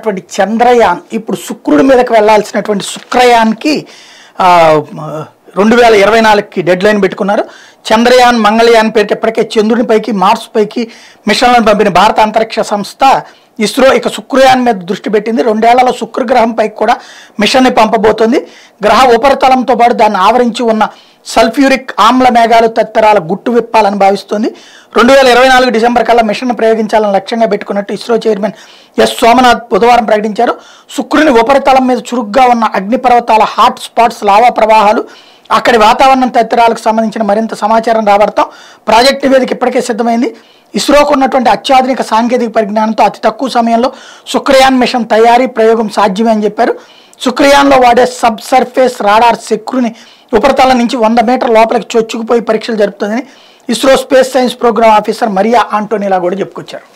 ఉన్నటువంటి చంద్రయాన్ ఇప్పుడు శుక్రుడి మీదకి వెళ్ళాల్సినటువంటి శుక్రయాన్కి ఆ, రెండు వేల ఇరవై నాలుగుకి డెడ్ లైన్ పెట్టుకున్నారు చంద్రయాన్ మంగళయాన్ పేరిట ఇప్పటికే చంద్రుని పైకి మార్స్ పైకి మిషన్లను పంపిన భారత అంతరిక్ష సంస్థ ఇస్రో ఇక శుక్రయాన్ మీద దృష్టి పెట్టింది రెండేళ్లలో శుక్రగ్రహం పైకి కూడా మిషన్ని పంపబోతోంది గ్రహ ఉపరితలంతో పాటు దాన్ని ఆవరించి ఉన్న సల్ఫ్యూరిక్ ఆమ్ల మేఘాలు తదితరాల గుట్టు విప్పాలని భావిస్తోంది రెండు వేల ఇరవై నాలుగు డిసెంబర్ కల్లా మిషన్ ప్రయోగించాలని లక్ష్యంగా పెట్టుకున్నట్టు ఇస్రో చైర్మన్ ఎస్ సోమనాథ్ బుధవారం ప్రకటించారు శుక్రుని ఉపరితలం మీద చురుగ్గా ఉన్న అగ్నిపర్వతాల హాట్ స్పాట్స్ లావా ప్రవాహాలు అక్కడి వాతావరణం తదితరాలకు సంబంధించిన మరింత సమాచారం రాబడతాం ప్రాజెక్ట్ నివేదిక ఇప్పటికే సిద్ధమైంది ఇస్రోకు ఉన్నటువంటి అత్యాధునిక సాంకేతిక పరిజ్ఞానంతో అతి తక్కువ సమయంలో శుక్రయాన్ మిషన్ తయారీ ప్రయోగం సాధ్యమే అని చెప్పారు శుక్రయాన్లో వాడే సబ్ సర్ఫేస్ రాడార్ శక్రుని ఉపరితలం నుంచి వంద మీటర్ లోపలికి చొచ్చుకుపోయి పరీక్షలు జరుపుతుందని ISRO space science programme officer Maria Antonila కూడా చెప్పుకొచ్చారు